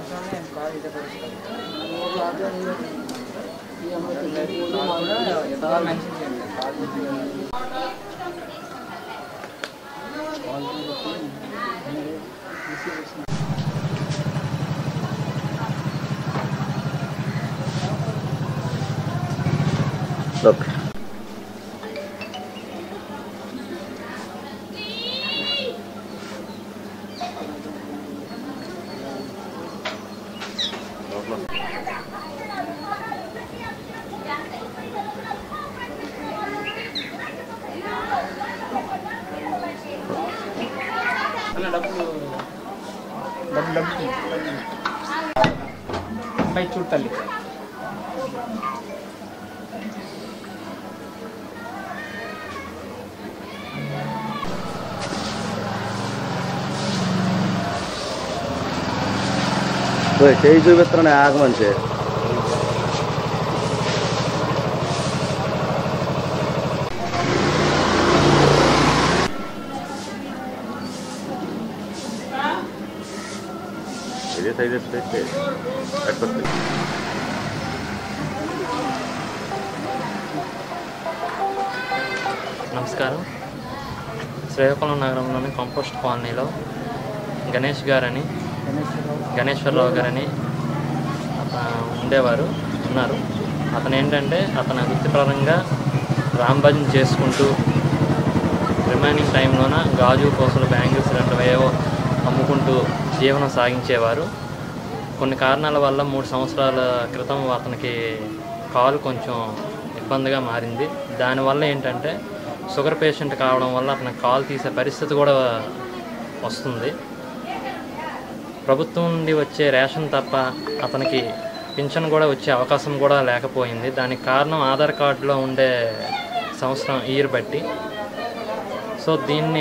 సంవత్సరాలు కాలు ఇదే పరిస్థితి ఎంతో మెన్షన్ చేయండి కాలు ఓకే అన్న డబ్బులు డబ్బు డబ్బు అమ్మాయి చూడు తల్లి ఓయ్, చేయి చూపిస్తున్నాను ఆగ మనిషి ఇదే సైజ్ పెట్టి పెట్టుకోవచ్చు నమస్కారం శ్రీకాకుళం నగరంలోని కంపోస్ట్ కాలనీలో గణేష్ గారని గణేశ్వరరావు గారని అతను ఉండేవారు ఉన్నారు అతను ఏంటంటే అతని వృత్తిపరంగా రామ్ భజన్ చేసుకుంటూ రిమైనింగ్ టైంలోన గాజు కోసలు బ్యాంగిల్స్ రెండు ఏవో అమ్ముకుంటూ జీవనం సాగించేవారు కొన్ని కారణాల వల్ల మూడు సంవత్సరాల క్రితం అతనికి కాలు కొంచెం ఇబ్బందిగా మారింది దానివల్ల ఏంటంటే షుగర్ పేషెంట్ కావడం వల్ల అతనికి కాలు తీసే పరిస్థితి కూడా వస్తుంది ప్రభుత్వం నుండి వచ్చే రేషన్ తప్ప అతనికి పింఛన్ కూడా వచ్చే అవకాశం కూడా లేకపోయింది దానికి కారణం ఆధార్ కార్డులో ఉండే సంవత్సరం ఇయర్ బట్టి సో దీన్ని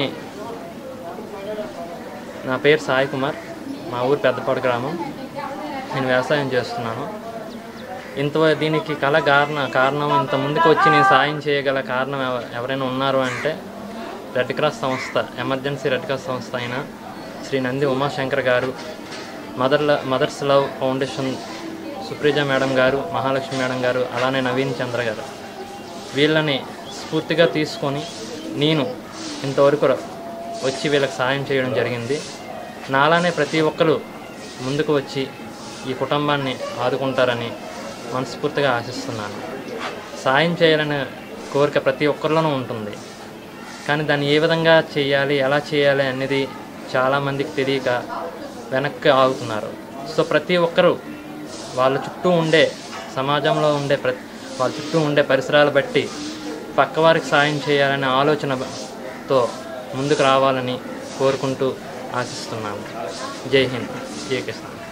నా పేరు సాయి కుమార్ మా ఊరు పెద్దపాడు గ్రామం నేను వ్యవసాయం చేస్తున్నాను ఇంత దీనికి కల కారణ కారణం ఇంత ముందుకు వచ్చి నేను సాయం చేయగల కారణం ఎవ- ఎవరైనా ఉన్నారు అంటే రెడ్ క్రాస్ సంస్థ ఎమర్జెన్సీ రెడ్ క్రాస్ సంస్థ అయిన శ్రీ నంది ఉమాశంకర్ గారు మదర్ ల- mother's love foundation Supreeja madam గారు మహాలక్ష్మి మేడం గారు అలానే నవీన్ చంద్ర గారు వీళ్ళని స్ఫూర్తిగా తీసుకొని నేను ఇంతవరకు ర- వచ్చి వీళ్ళకి సాయం చేయడం జరిగింది నాలానే ప్రతి ఒక్కరు ముందుకు వచ్చి ఈ కుటుంబాన్ని ఆదుకుంటారని మనస్ఫూర్తిగా ఆశిస్తున్నాను సాయం చేయాలనే కోరిక ప్రతి ఒక్కరిలోనూ ఉంటుంది కానీ దాన్ని ఏ విధంగా చేయాలి ఎలా చేయాలి అనేది చాలామందికి తెలియక వెనక్కి ఆగుతున్నారు సో ప్రతి ఒక్కరూ వాళ్ళ చుట్టూ ఉండే సమాజంలో ఉండే ప్రతి వాళ్ళ చుట్టూ ఉండే పరిసరాలు బట్టి పక్కవారికి సాయం చేయాలనే ఆలోచనతో ముందుకు రావాలని కోరుకుంటూ ఆశిస్తున్నాను జై హింద్ జై కిసాన్